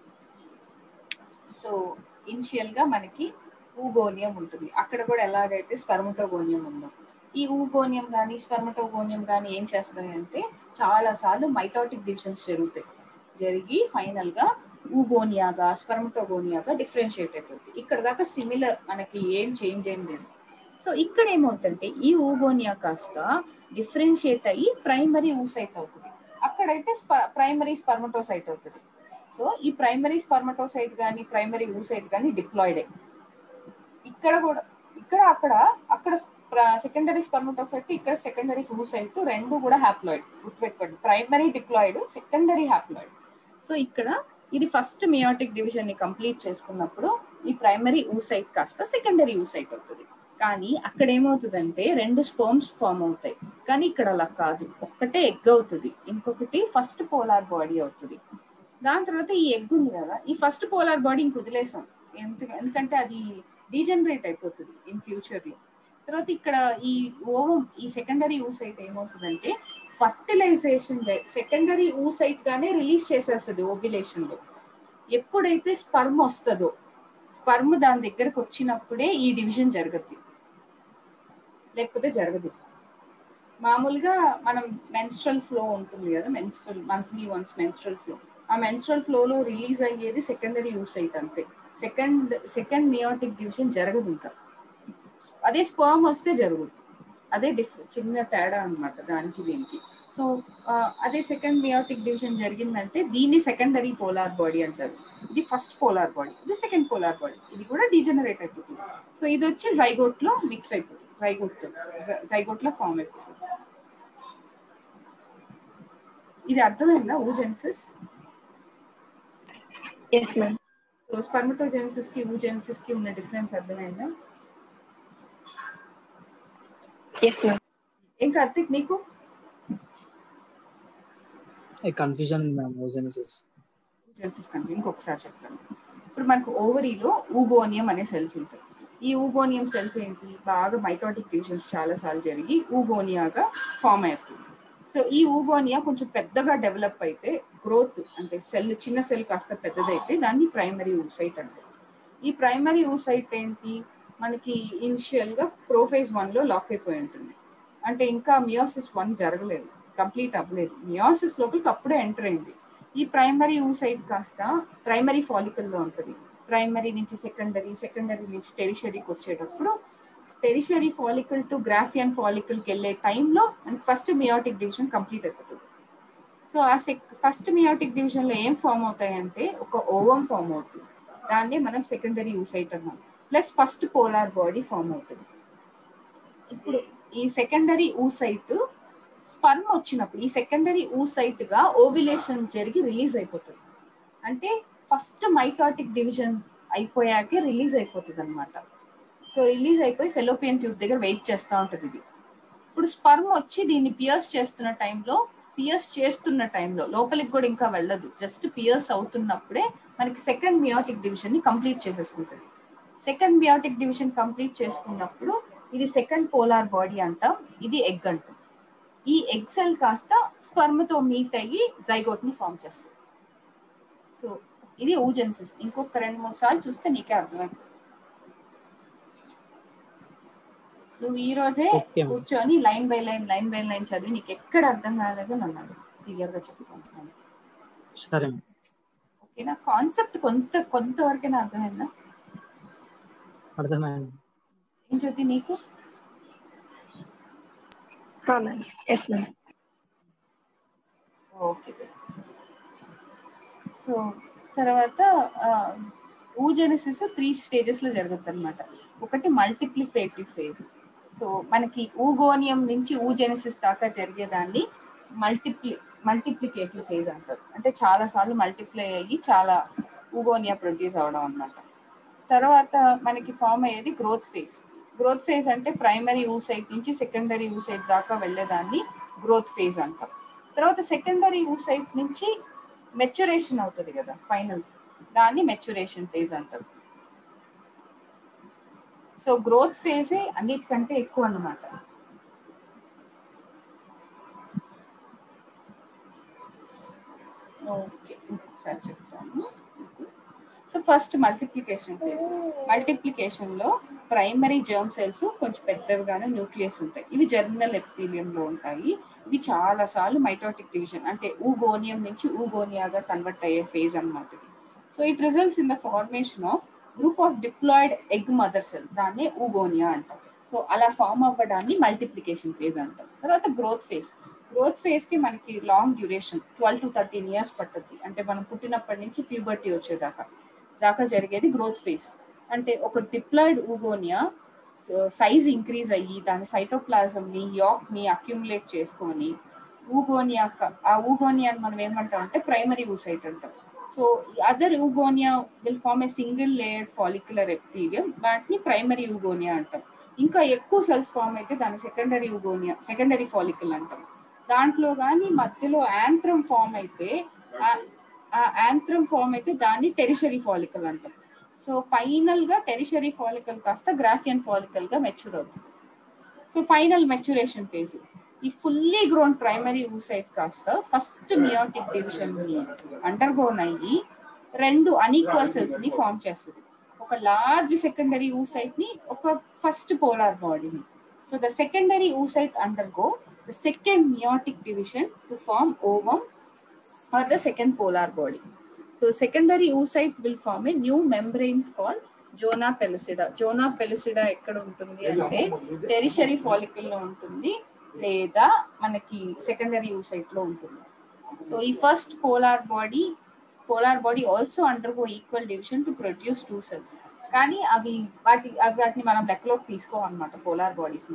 సో ఇనిషియల్ గా మనకి ఊగోనియం ఉంటుంది అక్కడ కూడా ఎలాగైతే స్పర్మటోగోనియం ఉందో ఈ ఊగోనియం కానీ స్పర్మటోగోనియం కానీ ఏం చేస్తాయంటే చాలా సార్లు మైటాటిక్ డివిజన్స్ జరుగుతాయి జరిగి ఫైనల్ గా ఊగోనియాగా స్పర్మటోగోనియాగా డిఫరెన్షియేట్ అయిపోతుంది ఇక్కడ దాకా సిమిలర్ మనకి ఏం చేంజ్ ఏం లేదు సో ఇక్కడ ఏమవుతుందంటే ఈ ఊగోనియా కాస్త డిఫరెన్షియేట్ అయ్యి ప్రైమరీ ఊసైట్ అవుతుంది అక్కడైతే ప్రైమరీ స్పర్మటోసైట్ అవుతుంది సో ఈ ప్రైమరీ స్పర్మటోసైట్ కానీ ప్రైమరీ ఊసైట్ కానీ డిప్లాయిడే ఇక్కడ కూడా ఇక్కడ అక్కడ అక్కడ సెకండరీ స్పర్మటోసైట్ ఇక్కడ సెకండరీ ఊసైట్ రెండు కూడా హ్యాప్లాయిడ్ గుర్తుపెట్టుకోండి primary diploid secondary haploid so ఇక్కడ ఇది ఫస్ట్ మియాటిక్ డివిజన్ ని కంప్లీట్ చేసుకున్నప్పుడు ఈ ప్రైమరీ ఊసైట్ కాస్త సెకండరీ ఊసైట్ అవుతుంది కానీ అక్కడ ఏమవుతుందంటే రెండు స్పోమ్స్ ఫామ్ అవుతాయి కానీ ఇక్కడ అలా కాదు ఒక్కటే ఎగ్ అవుతుంది ఇంకొకటి ఫస్ట్ పోలార్ బాడీ అవుతుంది దాని తర్వాత ఈ ఎగ్ ఉంది కదా ఈ ఫస్ట్ పోలార్ బాడీ ఇంక వదిలేసాం ఎందుకంటే అది డీజనరేట్ అయిపోతుంది ఇన్ ఫ్యూచర్ లో తర్వాత ఇక్కడ ఈ ఓవం ఈ సెకండరీ ఊసైట్ ఏమవుతుందంటే ఫర్టిలైజేషన్ సెకండరీ ఊసైట్ గానే రిలీజ్ చేసేస్తుంది ఓవ్యులేషన్ లో ఎప్పుడైతే స్పర్మ్ వస్తుందో స్పర్మ్ దాని దగ్గరకు వచ్చినప్పుడే ఈ డివిజన్ జరగద్ది లేకపోతే జరగదు మామూలుగా మనం మెన్స్ట్రల్ ఫ్లో ఉంటుంది కదా menstrual monthly once menstrual flow ఆ మెన్స్ట్రల్ ఫ్లోలో రిలీజ్ అయ్యేది సెకండరీ యూసైట్ అంతే సెకండ్ సెకండ్ మియోటిక్ డివిజన్ జరగదు ఇంకా అదే స్పర్మ్ వస్తే జరుగుతుంది అదే డిఫ్ చిన్న తేడా అన్నమాట దానికి దీనికి సో అదే సెకండ్ మియోటిక్ డివిజన్ జరిగిందంటే దీన్ని సెకండరీ పోలార్ బాడీ అంటారు ఇది ఫస్ట్ పోలార్ బాడీ ఇది సెకండ్ పోలార్ బాడీ ఇది కూడా డీజనరేట్ అయిపోతుంది సో ఇది వచ్చి జైగోట్ లో మిక్స్ అయిపోతుంది జైగోట్ జైగోట్ లో ఫామ్ అయిపోతుంది ఇది అర్థమైందా oogenesis yes ma'am so spermatogenesis కి ఊజెన్సిస్ కి ఉన్న డిఫరెన్స్ అర్థమైందా ఎస్ మ్యామ్ ఏం కార్తిక్ నీకు కన్ఫ్యూజన్ ఉంది మ్యామ్ ఓజెనిసిస్ ఊజెన్సిస్ కంటే ఇంకొకసారి చెప్తాను ఇప్పుడు మనకు ఓవరీలో ఊగోనియం అనే సెల్స్ ఉంటాయి ఈ ఊగోనియం సెల్స్ ఏంటి బాగా మైటోటిక్ డివిజన్స్ చాలా సార్లు జరిగి ఊగోనియాగా ఫామ్ అవుతుంది సో ఈ ఊగోనియా కొంచెం పెద్దగా డెవలప్ అయితే గ్రోత్ అంటే సెల్ చిన్న సెల్ కాస్త పెద్దదైతే దాన్ని ప్రైమరీ ఊసైట్ అంటారు ఈ ప్రైమరీ ఊసైట్ ఏంటి మనకి ఇనిషియల్ గా ప్రోఫేజ్ వన్ లో లాక్ అయిపోయి ఉంటుంది అంటే ఇంకా మియోసిస్ వన్ జరగలేదు కంప్లీట్ అవ్వలేదు మియోసిస్ లోపలికి అప్పుడే ఎంటర్ అయింది ఈ ప్రైమరీ ఊసైట్ కాస్త ప్రైమరీ ఫాలికల్ లో ఉంటుంది ప్రైమరీ నుంచి సెకండరీ సెకండరీ నుంచి టెరిషరీకి వచ్చేటప్పుడు tertiary follicle to Graafian follicle కి వెళ్ళే టైంలో మనకి ఫస్ట్ మియోటిక్ డివిజన్ కంప్లీట్ అయిపోతుంది సో ఆ సెక్ ఫస్ట్ మియోటిక్ డివిజన్ లో ఏం ఫామ్ అవుతాయంటే ఒక ఓవం ఫామ్ అవుతుంది దాన్ని మనం సెకండరీ యూసైట్ అన్నాం plus first polar body form అవుతుంది ఇప్పుడు ఈ సెకండరీ ఊసైట్ స్పర్మ్ వచ్చినప్పుడు ఈ సెకండరీ ఊసైట్ గా ఓవిలేషన్ జరిగి రిలీజ్ అయిపోతుంది అంటే ఫస్ట్ మైటాటిక్ డివిజన్ అయిపోయాకే రిలీజ్ అయిపోతుంది అనమాట సో రిలీజ్ అయిపోయి ఫెలోపియన్ ట్యూబ్ దగ్గర వెయిట్ చేస్తూ ఉంటుంది ఇది ఇప్పుడు స్పర్మ్ వచ్చి దీన్ని పియర్స్ చేస్తున్న టైంలో పియర్స్ చేస్తున్న టైంలో లోపలికి కూడా ఇంకా వెళ్ళదు జస్ట్ పియర్స్ అవుతున్నప్పుడే మనకి సెకండ్ మియాటిక్ డివిజన్ ని కంప్లీట్ చేసేసుకుంటుంది సెకండ్ మియాటిక్ డివిజన్ కంప్లీట్ చేసుకున్నప్పుడు ఇది సెకండ్ పోలార్ బాడీ అంటాం ఇది ఎగ్ అంటాం ఈ ఎగ్ సెల్ కాస్త స్పర్మ్ తో మీట్ అయ్యి జైగోట్ ని ఫామ్ చేస్తుంది సో ఇది ఊజెన్సిస్ ఇంకొక రెండు మూడు సార్లు చూస్తే నీకే అర్థమైంది నువ్వు ఈ రోజే Okay, ma'am. కూర్చొని line by line line by line చదివి నీకు ఎక్కడ అర్థం కాలేదో నన్ను అడుగు క్లియర్ గా చెప్తాను సరే మ్యామ్ ఓకేనా కాన్సెప్ట్ కొంత కొంతవరకైనా అర్థమైందా అర్థమైంది ఏం జ్యోతి నీకు ma'am yes ma'am okay so తర్వాత ఊజెనిసిస్ త్రీ స్టేజెస్ లో జరుగుతుంది అనమాట ఒకటి మల్టిప్లికేటివ్ ఫేజ్ సో మనకి ఊగోనియం నుంచి ఊజెనిసిస్ దాకా జరిగేదాన్ని మల్టిప్లి మల్టిప్లికేటివ్ ఫేజ్ అంటారు అంటే చాలా సార్లు మల్టిప్లై అయ్యి చాలా ఊగోనియా ప్రొడ్యూస్ అవడం అన్నమాట తర్వాత మనకి ఫామ్ అయ్యేది గ్రోత్ ఫేజ్ గ్రోత్ ఫేజ్ అంటే ప్రైమరీ ఊసైట్ నుంచి సెకండరీ ఊసైట్ దాకా వెళ్ళేదాన్ని గ్రోత్ ఫేజ్ అంటాం తర్వాత సెకండరీ ఊసైట్ నుంచి మెచ్యురేషన్ అవుతుంది కదా ఫైనల్ దాన్ని మెచ్యురేషన్ ఫేజ్ అంటారు సో గ్రోత్ ఫేజే అన్నిటికంటే ఎక్కువ అన్నమాట ఓకే ఒకసారి చెప్తాను so first multiplication phase multiplication లో ప్రైమరీ జర్మ్ సెల్స్ కొంచెం పెద్దవిగానే న్యూక్లియస్ ఉంటాయి ఇవి జర్మినల్ ఎపిథీలియం లో ఉంటాయి ఇవి చాలా సార్లు మైటోటిక్ డివిజన్ అంటే ఊగోనియం నుంచి ఊగోనియాగా కన్వర్ట్ అయ్యే ఫేజ్ అన్నమాట ఇది so it results in the formation of group of diploid egg mother cell దాన్నే ఊగోనియా అంటాం సో అలా ఫామ్ అవ్వడాన్ని మల్టిప్లికేషన్ ఫేజ్ అంటాం తర్వాత గ్రోత్ ఫేజ్ గ్రోత్ ఫేజ్ కి మనకి long duration twelve to thirteen years పట్టుద్ది అంటే మనం పుట్టినప్పటి నుంచి ప్యూబర్టీ వచ్చేదాకా దాకా జరిగేది గ్రోత్ ఫేజ్ అంటే ఒక డిప్లాయిడ్ ఊగోనియా సైజ్ ఇంక్రీజ్ అయ్యి దాని సైటోప్లాజం ని యాక్ ని అక్యుములేట్ చేసుకొని ఊగోనియా క- ఆ ఊగోనియాని మనం ఏమంటాం అంటే ప్రైమరీ ఊసైట్ అంటాం so other oogonia will form a single layer follicular epithelium వాటిని ప్రైమరీ ఊగోనియా అంటాం ఇంకా ఎక్కువ సెల్స్ ఫామ్ అయితే దాన్ని సెకండరీ ఊగోనియా సెకండరీ ఫాలికల్ అంటాం దాంట్లో కానీ మధ్యలో యాంత్రం ఫామ్ అయితే ఆ- ఆ యాంత్రం ఫామ్ అయితే దాన్ని టెరిషరీ ఫాలికల్ అంటాం సో ఫైనల్ గా టెరిషరీ ఫాలికల్ కాస్త గ్రాఫియన్ ఫాలికల్ గా మెచ్యూర్ అవుతుంది సో ఫైనల్ మెచ్యురేషన్ ఫేజ్ ఈ ఫుల్లీ గ్రోన్ ప్రైమరీ ఊసైట్ కాస్త ఫస్ట్ మియోటిక్ డివిజన్ ని అండర్గోన్ అయ్యి రెండు అన్ఈక్వల్ సెల్స్ ని ఫామ్ చేస్తుంది ఒక లార్జ్ సెకండరీ ఊసైట్ ని ఒక ఫస్ట్ పోలార్ బాడీని so the secondary oocyte undergo the second meiotic division to form ovum or the second polar body. So secondary oocyte will form a new membrane called zona pellucida zona pellucida ఎక్కడ ఉంటుంది అంటే tertiary follicle లో ఉంటుంది లేదా మనకి secondary oocyte లో ఉంటుంది so ఈ first polar body polar body also undergo equal division to produce two cells కానీ అవి వాటి అవి వాటిని మనం లెక్కలోకి తీసుకోమన్నమాట polar bodies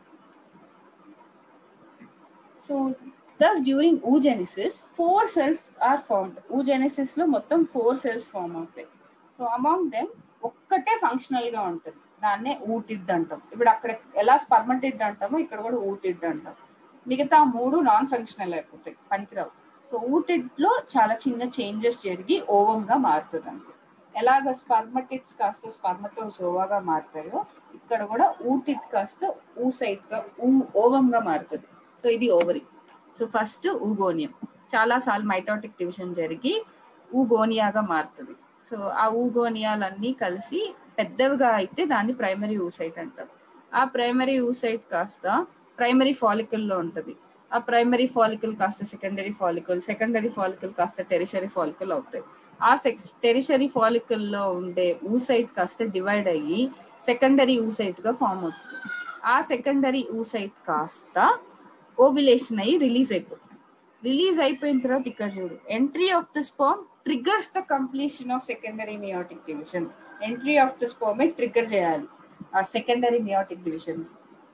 so thus during oogenesis four cells are formed ఊజెనిసిస్ లో మొత్తం ఫోర్ సెల్స్ ఫార్మ్ అవుతాయి సో అమాంగ్ దెమ్ ఒక్కటే ఫంక్షనల్ గా ఉంటుంది దాన్నే ఊటిడ్ అంటాం ఇప్పుడు అక్కడ ఎలా స్పర్మటిడ్ అంటామో ఇక్కడ కూడా ఊటిడ్ అంటాం మిగతా మూడు నాన్ ఫంక్షనల్ అయిపోతాయి పనికిరావు సో ఊటిడ్ లో చాలా చిన్న చేంజెస్ జరిగి ఓవం గా మారుతుంది అంతే ఎలాగ స్పర్మటిడ్స్ కాస్త స్పర్మటోజోవాగా మారుతాయో ఇక్కడ కూడా ఊటిడ్ కాస్త ఊసైట్ గా ఊ ఓవం గా మారుతుంది సో ఇది ఓవరీ సో ఫస్ట్ ఊగోనియం చాలా సార్లు మైటోటిక్ డివిజన్ జరిగి ఊగోనియాగా మారుతుంది సో ఆ ఊగోనియాలన్నీ కలిసి పెద్దవిగా అయితే దాన్ని ప్రైమరీ ఊసైట్ అంటారు ఆ ప్రైమరీ ఊసైట్ కాస్త ప్రైమరీ ఫాలికల్ లో ఉంటుంది ఆ ప్రైమరీ ఫాలికల్ కాస్త సెకండరీ ఫాలికల్ సెకండరీ ఫాలికల్ కాస్త టెరిషరీ ఫాలికల్ అవుతాయి ఆ టెరిషరీ ఫాలికల్ లో ఉండే ఊసైట్ కాస్త డివైడ్ అయ్యి సెకండరీ ఊసైట్ గా ఫామ్ అవుతుంది ఆ సెకండరీ ఊసైట్ కాస్త ఓవిలేషన్ అయ్యి రిలీజ్ అయిపోతుంది రిలీజ్ అయిపోయిన తర్వాత ఇక్కడ చూడు entry of the sperm triggers the completion of secondary meiotic division entry of the sperm trigger చేయాలి ఆ secondary meiotic division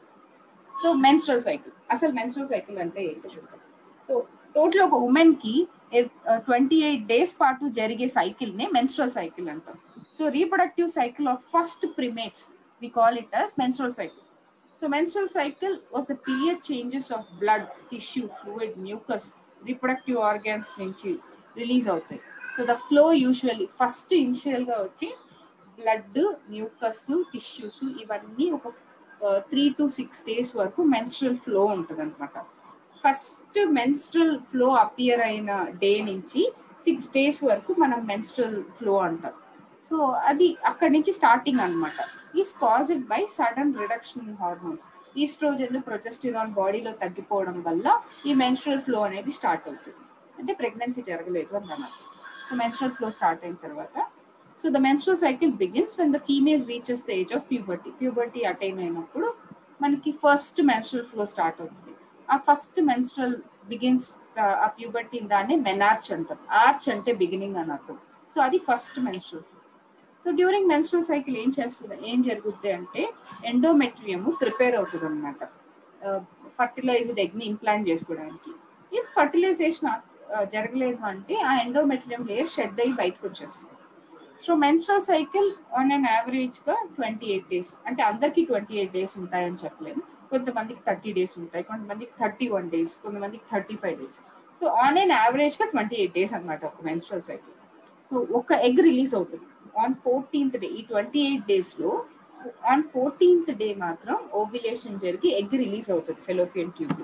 so menstrual cycle అసలు మెన్స్ట్రల్ సైకిల్ అంటే ఏంటో చూద్దాం సో టోటల్ ఒక ఉమెన్ కి ట్వంటీ ఎయిట్ డేస్ పాటు జరిగే సైకిల్ నే మెన్స్ట్రల్ సైకిల్ అంటాం so reproductive cycle of first primates we call it as menstrual cycle so menstrual cycle was the period changes of blood, tissue, fluid, mucus, reproductive organs నుంచి release అవుతాయి so the flow usually first initial గా వచ్చి blood mucus tissues ఇవన్నీ ఒక three to six days వరకు menstrual flow ఉంటుంది అనమాట first menstrual flow appear అయిన డే నుంచి సిక్స్ డేస్ వరకు మనం మెన్స్ట్రల్ ఫ్లో అంటాం సో అది అక్కడి నుంచి స్టార్టింగ్ అనమాట is caused by sudden reduction in hormones estrogen progesterone బాడీలో తగ్గిపోవడం వల్ల ఈ మెన్స్ట్రల్ ఫ్లో అనేది స్టార్ట్ అవుతుంది అంటే ప్రెగ్నెన్సీ జరగలేదు అన్నమాట సో మెన్స్ట్రల్ ఫ్లో స్టార్ట్ అయిన తర్వాత so the menstrual cycle begins when the female reaches the age of puberty puberty attain అయినప్పుడు మనకి ఫస్ట్ మెన్స్ట్రల్ ఫ్లో స్టార్ట్ అవుతుంది ఆ ఫస్ట్ మెన్స్ట్రల్ బిగిన్స్ ఆ ప్యూబర్టీ దాన్ని మెనార్చ్ అంటాం ఆర్చ్ అంటే బిగినింగ్ అని అర్థం సో అది first menstrual flow so during menstrual cycle ఏం చేస్తుంది ఏం జరుగుద్ది అంటే ఎండోమెట్రియం ప్రిపేర్ అవుతుంది అనమాట ఫర్టిలైజ్డ్ ఎగ్ ని ఇంప్లాంట్ చేసుకోవడానికి ఈ ఫర్టిలైజేషన్ జరగలేదు అంటే ఆ ఎండోమెట్రియం లేయర్ షెడ్ అయ్యి బయటకు వచ్చేస్తుంది so menstrual cycle on an average గా ట్వంటీ ఎయిట్ డేస్ అంటే అందరికి ట్వంటీ ఎయిట్ డేస్ ఉంటాయని చెప్పలేము కొంతమందికి థర్టీ డేస్ ఉంటాయి కొంతమందికి థర్టీ వన్ డేస్ కొంతమందికి thirty five days so on an average గా ట్వంటీ ఎయిట్ డేస్ అనమాట ఒక మెన్స్ట్రల్ సైకిల్ సో ఒక ఎగ్ రిలీజ్ అవుతుంది ఆన్ ఫోర్టీన్త్ డే ఈ ట్వంటీ ఎయిట్ డేస్ లో ఆన్ ఫోర్టీన్త్ డే మాత్రం ఓవిలేషన్ జరిగి ఎగ్ రిలీజ్ అవుతుంది ఫెలోపియన్ ట్యూబ్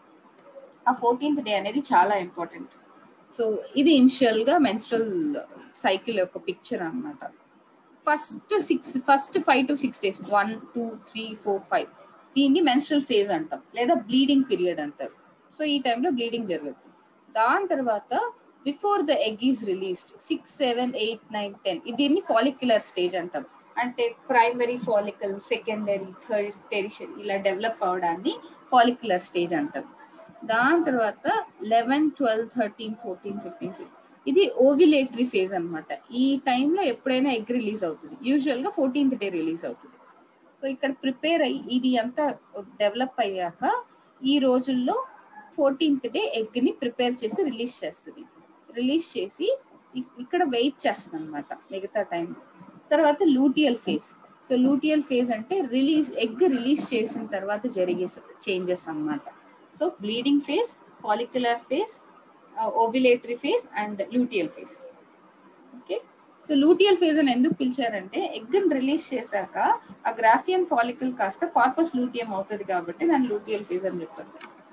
ఆ ఫోర్టీన్త్ డే అనేది చాలా ఇంపార్టెంట్ సో ఇది ఇనిషియల్ గా మెన్స్ట్రల్ సైకిల్ యొక్క పిక్చర్ అనమాట first six first five to six days one two three four five దీన్ని మెన్స్ట్రల్ ఫేజ్ అంటాం లేదా బ్లీడింగ్ పీరియడ్ అంటారు సో ఈ టైంలో బ్లీడింగ్ జరుగుతుంది దాని తర్వాత before the egg is released six seven eight nine ten దీన్ని ఫాలిక్యులర్ స్టేజ్ అంటాం అంటే primary follicle secondary third tertiary ఇలా డెవలప్ అవడాన్ని ఫాలిక్యులర్ స్టేజ్ అంటాం దాని తర్వాత eleven twelve thirteen fourteen fifteen ఇది ఓవిలేటరీ ఫేజ్ అనమాట ఈ టైంలో ఎప్పుడైనా ఎగ్ రిలీజ్ అవుతుంది యూజువల్ గా ఫోర్టీన్త్ డే రిలీజ్ అవుతుంది సో ఇక్కడ ప్రిపేర్ అయ్యి ఇది అంతా డెవలప్ అయ్యాక ఈ రోజుల్లో ఫోర్టీన్త్ డే ఎగ్ ని ప్రిపేర్ చేసి రిలీజ్ చేస్తుంది రిలీజ్ చేసి ఇక్కడ వెయిట్ చేస్తుంది అనమాట మిగతా టైం తర్వాత luteal phase so luteal phase అంటే రిలీజ్ ఎగ్ రిలీజ్ చేసిన తర్వాత జరిగే చేంజెస్ అనమాట so bleeding phase follicular phase ovulatory phase and luteal phase okay so luteal phase అని ఎందుకు పిలిచారంటే ఎగ్ రిలీజ్ చేశాక ఆ గ్రాఫియన్ ఫాలికల్ కాస్త కార్పస్ లూటియం అవుతుంది కాబట్టి దాన్ని లూటియల్ ఫేజ్ అని చెప్తారు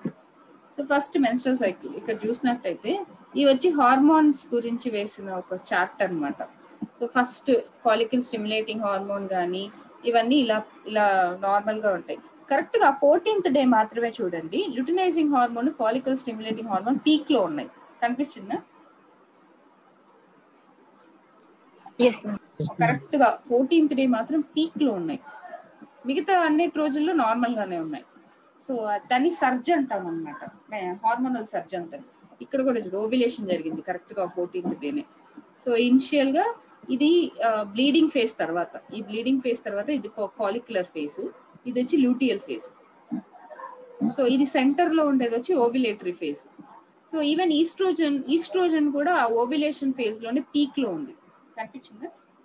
సో ఫస్ట్ మెన్స్ట్రల్ సైకిల్ ఇక్కడ చూసినట్టయితే ఇవి వచ్చి హార్మోన్స్ గురించి వేసిన ఒక చార్ట్ అనమాట so first follicle stimulating hormone కానీ ఇవన్నీ ఇలా ఇలా నార్మల్ గా ఉంటాయి కరెక్ట్ గా ఫోర్టీన్త్ డే మాత్రమే చూడండి luteinizing hormone follicle stimulating hormone peak లో ఉన్నాయి కనిపిస్తుందా Yes, ma'am. Yes, ma'am. Correct గా ఫోర్టీన్త్ డే మాత్రం పీక్ లో ఉన్నాయి మిగతా అన్ని రోజుల్లో నార్మల్ గానే ఉన్నాయి సో దాన్ని సర్జ్ అంటాం అనమాట హార్మోనల్ సర్జ్ అంటాం ఇక్కడ కూడా ఓవిలేషన్ జరిగింది కరెక్ట్ గా ఫోర్టీన్త్ డేనే సో ఇనిషియల్ గా ఇది బ్లీడింగ్ ఫేజ్ తర్వాత ఈ బ్లీడింగ్ ఫేజ్ తర్వాత ఇది ఫాలిక్యులర్ ఫేజ్ ఇది వచ్చి లూటియల్ ఫేజ్ సో ఇది సెంటర్ లో ఉండేది వచ్చి ovulatory phase so even estrogen estrogen కూడా ఆ ఓవిలేషన్ ఫేజ్ లోనే పీక్ లో ఉంది కనిపించిందా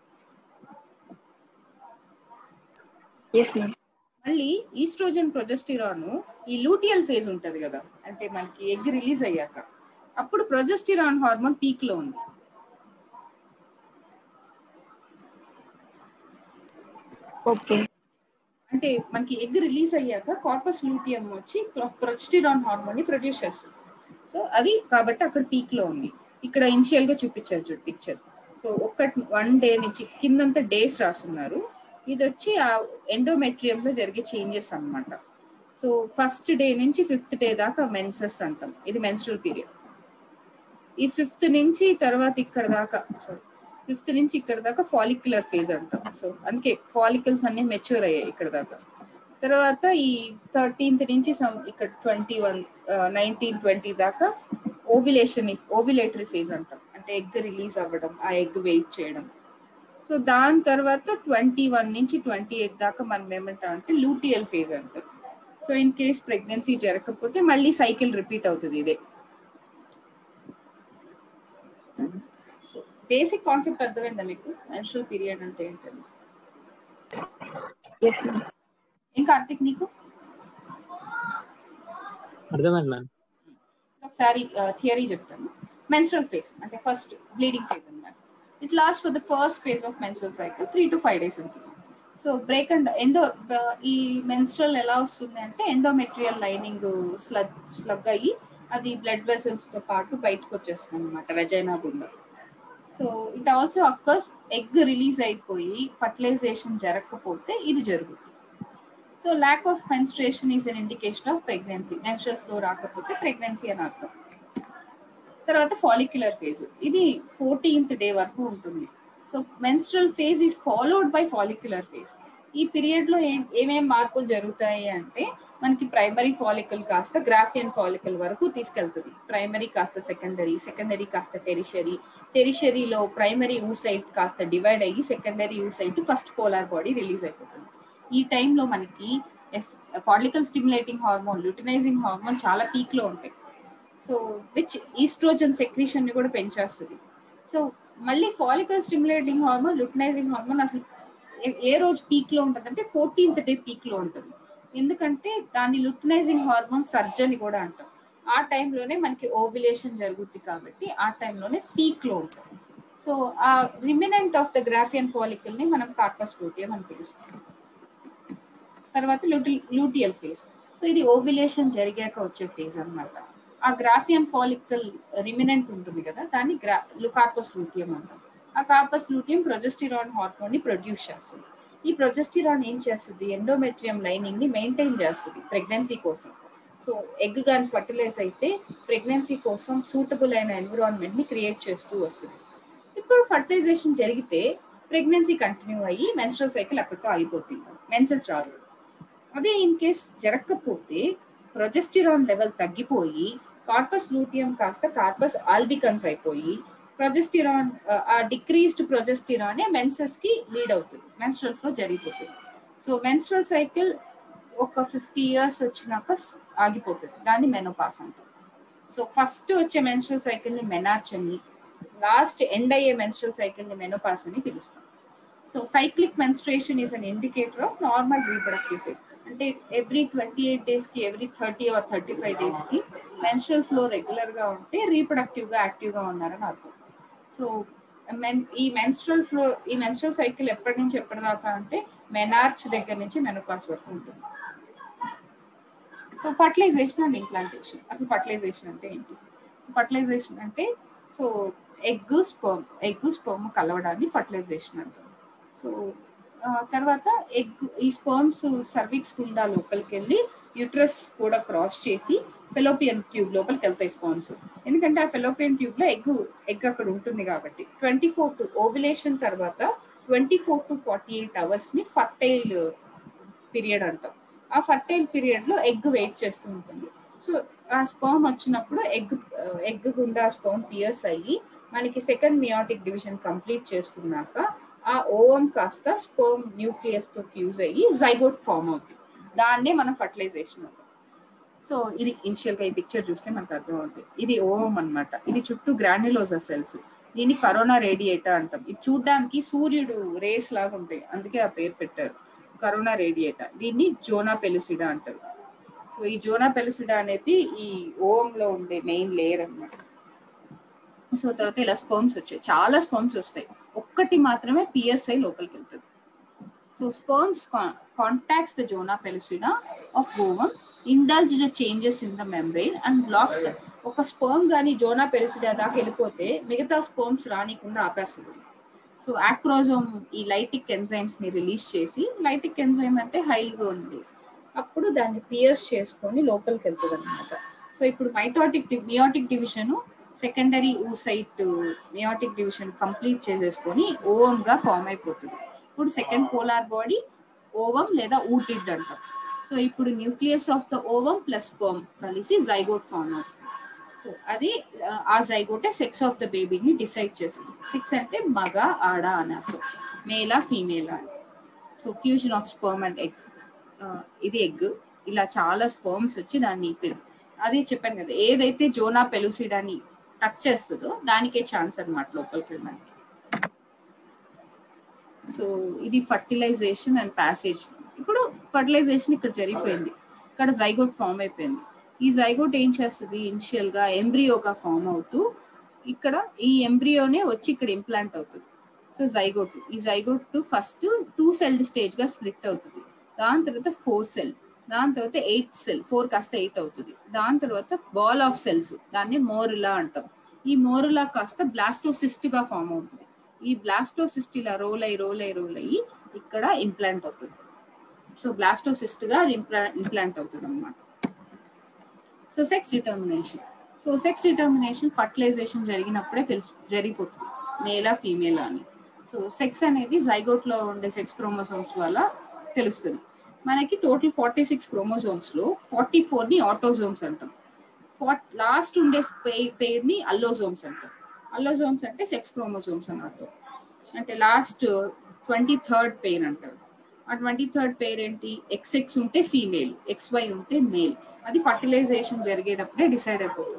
Yes, ma'am. మళ్ళీ ఈస్ట్రోజన్ ప్రొజెస్టిరాన్ ఈ లూటియల్ ఫేజ్ ఉంటది కదా అంటే మనకి ఎగ్ రిలీజ్ అయ్యాక అప్పుడు ప్రొజెస్టిరాన్ హార్మోన్ పీక్ లో ఉంది Okay. అంటే మనకి ఎగ్ రిలీజ్ అయ్యాక కార్పస్ లూటియం వచ్చి ప్రొజెస్టిరాన్ హార్మోన్ ని ప్రొడ్యూస్ చేస్తుంది సో అది కాబట్టి అక్కడ పీక్ లో ఉంది ఇక్కడ ఇనిషియల్ గా చూపించారు చూడు పిక్చర్ సో ఒక్క వన్ డే నుంచి కిందంతా డేస్ రాస్తున్నారు ఇది వచ్చి ఆ ఎండోమెట్రియం లో జరిగే చేంజెస్ అన్నమాట సో ఫస్ట్ డే నుంచి ఫిఫ్త్ డే దాకా మెన్సెస్ అంటాం ఇది మెన్స్ట్రల్ పీరియడ్ ఈ ఫిఫ్త్ నుంచి తర్వాత ఇక్కడ దాకా సారీ ఫిఫ్త్ నుంచి ఇక్కడ దాకా ఫాలిక్యులర్ ఫేజ్ అంటాం సో అందుకే ఫాలికల్స్ అన్ని మెచ్యూర్ అయ్యాయి ఇక్కడ దాకా తర్వాత ఈ థర్టీన్త్ నుంచి some ఇక్కడ ట్వంటీ వన్ నైన్టీన్ ట్వంటీ దాకా ఓవిలేషన్ ఓవిలేటరీ ఫేజ్ అంటాం అంటే ఎగ్ రిలీజ్ అవ్వడం ఆ ఎగ్ వెయిట్ చేయడం సో దాని తర్వాత ట్వంటీ వన్ నుంచి ట్వంటీ ఎయిట్ దాకా మనం ఏమంటాం అంటే లూటియల్ ఫేజ్ అంటాం సో ఇన్ కేస్ ప్రెగ్నెన్సీ జరగకపోతే మళ్ళీ సైకిల్ రిపీట్ అవుతుంది ఇదే సో బేసిక్ కాన్సెప్ట్ అర్థమైందా మీకు మెన్స్ట్రల్ పీరియడ్ అంటే ఏంటంటే Yes, ma'am. ఇంకా కార్తిక్ నీకు అర్థమైంది మ్యామ్ ఒకసారి థియరీ చెప్తాను మెన్స్ట్రల్ ఫేజ్ అంటే ఫస్ట్ బ్లీడింగ్ ఫేజ్ అన్నమాట it last for the first phase of menstrual cycle three to five days ఉంటుంది సో బ్రేక్ అండ్ ఎండో ఈ మెన్స్ట్రల్ ఎలా వస్తుంది అంటే ఎండోమెట్రియల్ లైనింగ్ స్లగ్ స్లగ్ అయ్యి అది బ్లడ్ వెసల్స్ తో పాటు బయటకు వచ్చేస్తుంది అనమాట వెజైనా గుండా so it also occurs egg release అయిపోయి ఫర్టిలైజేషన్ జరగకపోతే ఇది జరుగుతుంది so lack of menstruation is an indication of pregnancy menstrual flow రాకపోతే ప్రెగ్నెన్సీ అని అర్థం తర్వాత ఫాలిక్యులర్ ఫేజ్ ఇది ఫోర్టీన్త్ డే వరకు ఉంటుంది so menstrual phase is followed by follicular phase ఈ పీరియడ్ లో ఏం ఏమేం మార్పులు జరుగుతాయి అంటే మనకి ప్రైమరీ ఫాలికల్ కాస్త గ్రాఫియన్ ఫాలికల్ వరకు తీసుకెళ్తుంది ప్రైమరీ కాస్త సెకండరీ సెకండరీ కాస్త టెరిషరీ టెరిషరీలో ప్రైమరీ ఊసైట్ కాస్త డివైడ్ అయ్యి secondary oocyte first polar body release అయిపోతుంది ఈ టైంలో మనకి follicle stimulating hormone luteinizing hormone చాలా పీక్ లో ఉంటాయి సో విచ్ ఈస్ట్రోజన్ సెక్రీషన్ ని కూడా పెంచేస్తుంది సో మళ్ళీ follicle stimulating hormone luteinizing hormone అసలు ఏ- ఏ రోజు పీక్ లో ఉంటుంది అంటే ఫోర్టీన్త్ డే పీక్ లో ఉంటుంది ఎందుకంటే దాన్ని లుటినైజింగ్ హార్మోన్ సర్జరీ కూడా అంటాం ఆ టైంలోనే మనకి ఓవిలేషన్ జరుగుద్ది కాబట్టి ఆ టైంలోనే పీక్ లో ఉంటుంది సో ఆ remnant of the Graafian follicle ని మనం కార్పస్ లూటియం అని పిలుస్తాం తర్వాత లూటియల్ ఫేజ్ సో ఇది ఓవిలేషన్ జరిగాక వచ్చే ఫేజ్ అన్నమాట ఆ గ్రాఫియన్ ఫాలికల్ రిమినెంట్ ఉంటుంది కదా దాన్ని గ్రా కార్పస్ లూటియం అంటాం ఆ కార్పస్ లూటియం ప్రొజెస్టిరాన్ హార్మోన్ ని ప్రొడ్యూస్ చేస్తుంది ఈ ప్రొజెస్టిరాన్ ఏం చేస్తుంది ఎండోమెట్రియం లైనింగ్ ని మెయింటైన్ చేస్తుంది ప్రెగ్నెన్సీ కోసం సో ఎగ్ కానీ ఫర్టిలైజ్ అయితే ప్రెగ్నెన్సీ కోసం సూటబుల్ అయిన ఎన్విరాన్మెంట్ ని క్రియేట్ చేస్తూ వస్తుంది ఇప్పుడు ఫర్టిలైజేషన్ జరిగితే ప్రెగ్నెన్సీ కంటిన్యూ అయ్యి మెన్స్ట్రల్ సైకిల్ అక్కడితో అయిపోతుంది మెన్సెస్ రాదు అదే ఇన్ కేస్ జరగకపోతే ప్రొజెస్టిరాన్ లెవెల్ తగ్గిపోయి కార్పస్ లూటియం కాస్త కార్పస్ ఆల్బికన్స్ అయిపోయి ప్రొజెస్టిరాన్ ఆ డిక్రీస్డ్ ప్రొజెస్టిరానే మెన్సెస్ కి లీడ్ అవుతుంది మెన్స్ట్రల్ ఫ్లో జరిగిపోతుంది సో మెన్స్ట్రల్ సైకిల్ ఒక ఫిఫ్టీ ఇయర్స్ వచ్చినాక ఆగిపోతుంది దాన్ని మెనోపాస్ అంటాం సో ఫస్ట్ వచ్చే మెన్స్ట్రల్ సైకిల్ ని మెనార్చ్ అని లాస్ట్ ఎండ్ అయ్యే మెన్స్ట్రల్ సైకిల్ ని మెనోపాస్ అని పిలుస్తాం so cyclic menstruation is an indicator of normal reproductive phase అంటే ఎవ్రీ ట్వంటీ ఎయిట్ డేస్ కి every thirty or thirty five days కి మెన్స్ట్రల్ ఫ్లో రెగ్యులర్ గా ఉంటే రీప్రొడక్టివ్ గా యాక్టివ్ గా ఉన్నారని అర్థం సో మెన్ ఈ మెన్స్ట్రల్ ఫ్లో ఈ మెన్స్ట్రల్ సైకిల్ ఎప్పటి నుంచి ఎప్పటి దాకా అంటే మెనార్చ్ దగ్గర నుంచి మెనోపాస్ వరకు ఉంటుంది సో ఫర్టిలైజేషన్ అండ్ ఇంప్లాంటేషన్ అసలు ఫర్టిలైజేషన్ అంటే ఏంటి సో ఫర్టిలైజేషన్ అంటే so egg sperm egg sperm కలవడాన్ని ఫర్టిలైజేషన్ అంటారు సో తర్వాత ఎగ్ ఈ స్పర్మ్స్ సర్విక్స్ గుండా లోపలికి వెళ్ళి యూట్రస్ కూడా క్రాస్ చేసి ఫెలోపియన్ ట్యూబ్ లోపలికి వెళ్తాయి స్పాన్స్ ఎందుకంటే ఆ ఫెలోపియన్ ట్యూబ్ లో ఎగ్ ఎగ్ అక్కడ ఉంటుంది కాబట్టి ట్వంటీ ఫోర్ టు ఓవిలేషన్ తర్వాత twenty four to forty eight hours ని ఫర్టైల్ పీరియడ్ అంటాం ఆ ఫర్టైల్ పీరియడ్ లో ఎగ్ వెయిట్ చేస్తూ ఉంటుంది సో ఆ స్పర్మ్ వచ్చినప్పుడు ఎగ్ ఎగ్ గుండా స్పర్మ్ పియర్స్ అయ్యి మనకి సెకండ్ మియాటిక్ డివిజన్ కంప్లీట్ చేసుకున్నాక ఆ ఓవం కాస్త స్పర్మ్ న్యూక్లియస్ తో ఫ్యూజ్ అయ్యి జైగోట్ ఫామ్ అవుతుంది దాన్నే మనం ఫర్టిలైజేషన్ అంటాం సో ఇది ఇనిషియల్ గా ఈ పిక్చర్ చూస్తే మనకు అర్థం అవుతుంది ఇది ఓవం అన్నమాట ఇది చుట్టూ గ్రాన్యులోజా సెల్స్ దీన్ని కరోనా రేడియేటర్ అంటాం ఇది చూడడానికి సూర్యుడు రేస్ లాగా ఉంటాయి అందుకే ఆ పేరు పెట్టారు కరోనా రేడియేటర్ దీన్ని జోనా పెలుసిడా అంటారు సో ఈ జోనా పెలుసిడా అనేది ఈ ఓవం లో ఉండే మెయిన్ లేయర్ అన్నమాట సో తర్వాత ఇలా స్పర్మ్స్ వచ్చాయి చాలా స్పర్మ్స్ వస్తాయి ఒక్కటి మాత్రమే పిఎస్ఐ లోపలికి వెళ్తుంది so sperms contacts the zona pellucida of ovum indulge the changes in the membrane and blocks the ఒక స్పర్మ్ కానీ జోనా పెలుసిడా దాకా వెళ్ళిపోతే మిగతా స్పర్మ్స్ రానికుండా ఆపేస్తుంది సో ఆక్రోజోమ్ ఈ లైటిక్ ఎంజైమ్స్ ని రిలీజ్ చేసి లైటిక్ ఎంజైమ్ అంటే హైల్రోనిడేస్ అప్పుడు దాన్ని పియర్స్ చేసుకొని లోపలికి వెళ్తుంది అనమాట సో ఇప్పుడు mitotic meiotic division secondary oocyte meiotic division complete చేసేసుకొని ఓవం గా ఫామ్ అయిపోతుంది ఇప్పుడు సెకండ్ పోలార్ బాడీ ఓవం లేదా ఊటిడ్ అంటాం సో ఇప్పుడు nucleus of the ovum plus sperm కలిసి జైగోట్ ఫామ్ అవుతుంది సో అది ఆ జైగోటే సెక్స్ ఆఫ్ ద బేబీని డిసైడ్ చేస్తుంది సెక్స్ అంటే మగ ఆడ అని అర్థం మేలా ఫీమేలా అని so fusion of sperm and egg ఇది ఎగ్ ఇలా చాలా స్పర్మ్స్ వచ్చి దాన్ని అదే చెప్పాను కదా ఏదైతే జోనా పెలుసిడాని టచ్ చేస్తుందో దానికే ఛాన్స్ అనమాట లోపలికి వెళ్ళడానికి సో ఇది ఫర్టిలైజేషన్ అండ్ ప్యాసేజ్ ఇప్పుడు ఫర్టిలైజేషన్ ఇక్కడ జరిగిపోయింది ఇక్కడ జైగోట్ ఫామ్ అయిపోయింది ఈ జైగోట్ ఏం చేస్తుంది ఇనిషియల్ గా ఎంబ్రియోగా ఫామ్ అవుతూ ఇక్కడ ఈ ఎంబ్రియోనే వచ్చి ఇక్కడ ఇంప్లాంట్ అవుతుంది సో జైగోట్ ఈ zygote first two celled stage గా స్ప్లిట్ అవుతుంది దాని తర్వాత ఫోర్ సెల్ దాని తర్వాత ఎయిట్ సెల్ ఫోర్ కాస్త ఎయిట్ అవుతుంది దాని తర్వాత బాల్ ఆఫ్ సెల్స్ దాన్ని మోరులా అంటాం ఈ మోరులా కాస్త బ్లాస్టోసిస్ట్ గా ఫామ్ అవుతుంది ఈ బ్లాస్టోసిస్ట్ ఇలా రోల్ అయ్యి రోల్ అయ్యి రోల్ అయ్యి ఇక్కడ ఇంప్లాంట్ అవుతుంది సో బ్లాస్టోసిస్ట్ గా అది ఇంప్లాంట్ అవుతుంది అనమాట so sex determination so sex determination fertilization జరిగినప్పుడే తెలుసు జరిగిపోతుంది మేలా ఫీమేలా అని సో సెక్స్ అనేది జైగోట్ లో ఉండే సెక్స్ క్రోమోసోమ్స్ వల్ల తెలుస్తుంది మనకి టోటల్ ఫార్టీ సిక్స్ క్రోమోసోమ్స్ లో ఫార్టీ ఫోర్ ని ఆటోజోమ్స్ అంటాం లాస్ట్ ఉండే పేర్ ని అల్లోజోమ్స్ అంటాం అల్లోజోమ్స్ అంటే సెక్స్ క్రోమోసోమ్స్ అని అర్థం అంటే లాస్ట్ ట్వంటీ థర్డ్ పేర్ అంటారు ఆ ట్వంటీ థర్డ్ పేర్ ఏంటి ఎక్స్ ఎక్స్ ఉంటే ఫీమేల్ ఎక్స్ వై ఉంటే మేల్ అది ఫర్టిలైజేషన్ జరిగేటప్పుడే డిసైడ్ అయిపోతుంది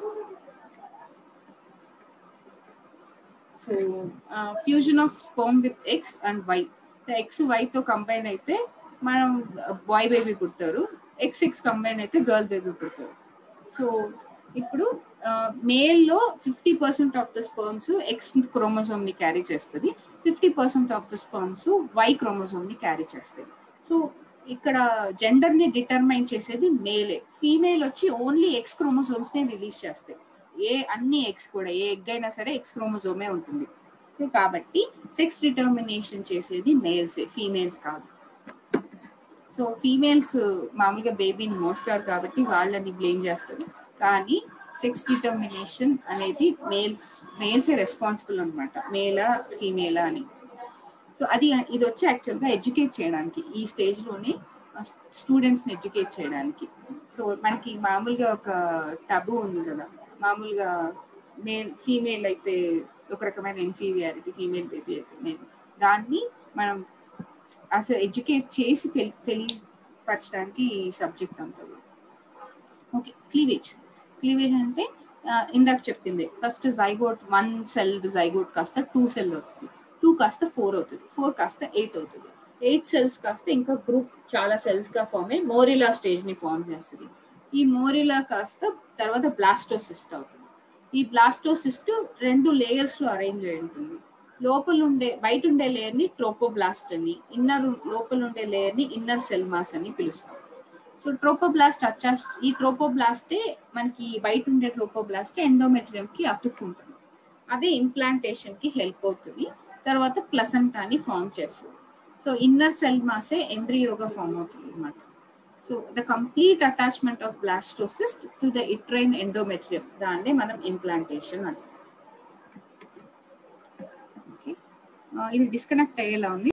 so fusion of sperm with X and Y X వైతో కంబైన్ అయితే మనం బాయ్ బేబీ పుడతారు ఎక్స్ ఎక్స్ కంబైన్ అయితే గర్ల్ బేబీ పుడతారు సో ఇప్పుడు మేల్లో fifty percent of the sperms X chromosome ని క్యారీ చేస్తుంది fifty percent of the sperms Y chromosome ని క్యారీ చేస్తాయి సో ఇక్కడ జెండర్ ని డిటర్మైన్ చేసేది మేలే ఫీమేల్ వచ్చి ఓన్లీ ఎక్స్ క్రోమోజోమ్స్ ని రిలీజ్ చేస్తాయి ఏ అన్ని ఎక్స్ కూడా ఏ ఎగ్ అయినా సరే ఎక్స్ క్రోమోజోమే ఉంటుంది సో కాబట్టి సెక్స్ డిటర్మినేషన్ చేసేది మేల్సే ఫీమేల్స్ కాదు సో ఫీమేల్స్ మామూలుగా బేబీని మోస్తారు కాబట్టి వాళ్ళని బ్లేమ్ చేస్తారు కానీ సెక్స్ డిటర్మినేషన్ అనేది మేల్స్ మేల్సే రెస్పాన్సిబుల్ అనమాట మేలా ఫీమేలా అని సో అది ఇది వచ్చి యాక్చువల్గా ఎడ్యుకేట్ చేయడానికి ఈ స్టేజ్లోనే స్టూడెంట్స్ని ఎడ్యుకేట్ చేయడానికి సో మనకి మామూలుగా ఒక టబు ఉంది కదా మామూలుగా మేల్ ఫీమేల్ అయితే ఒక రకమైన ఇన్ఫీరియారిటీ ఫీమేల్ బేబీ అయితే మేల్ దాన్ని మనం అసలు ఎడ్యుకేట్ చేసి తెలి తెలియపరచడానికి ఈ సబ్జెక్ట్ అంతా ఓకే క్లీవేజ్ క్లీవేజ్ అంటే ఇందాక చెప్పింది first zygote one cell zygote కాస్త టూ సెల్ అవుతుంది టూ కాస్త ఫోర్ అవుతుంది ఫోర్ కాస్త ఎయిట్ అవుతుంది ఎయిట్ సెల్స్ కాస్త ఇంకా గ్రూప్ చాలా సెల్స్ గా ఫామ్ అయ్యి మోరిలా స్టేజ్ ని ఫామ్ చేస్తుంది ఈ మోరిలా కాస్త తర్వాత బ్లాస్టోసిస్ట్ అవుతుంది ఈ బ్లాస్టోసిస్ట్ రెండు లేయర్స్ లో అరేంజ్ అయి ఉంటుంది లోపల ఉండే బయట ఉండే లేయర్ ని ట్రోపోబ్లాస్ట్ అని ఇన్నర్ లోపల ఉండే లేయర్ ని ఇన్నర్ సెల్ మాస్ అని పిలుస్తాం సో ట్రోపోబ్లాస్ట్ అటాచ్ ఈ ట్రోపోబ్లాస్టే మనకి బయట ఉండే ట్రోపోబ్లాస్ట్ ఎండోమెట్రియం కి అతుక్కుంటుంది అదే ఇంప్లాంటేషన్ కి హెల్ప్ అవుతుంది తర్వాత ప్లసంటాని ఫామ్ చేస్తుంది సో ఇన్నర్ సెల్ మాసే ఎంబ్రియోగా ఫామ్ అవుతుంది అనమాట so the complete attachment of blastocyst to the uterine endometrium దాన్నే మనం ఇంప్లాంటేషన్ అంటాం ఓకే ఇది డిస్కనెక్ట్ అయ్యేలా ఉంది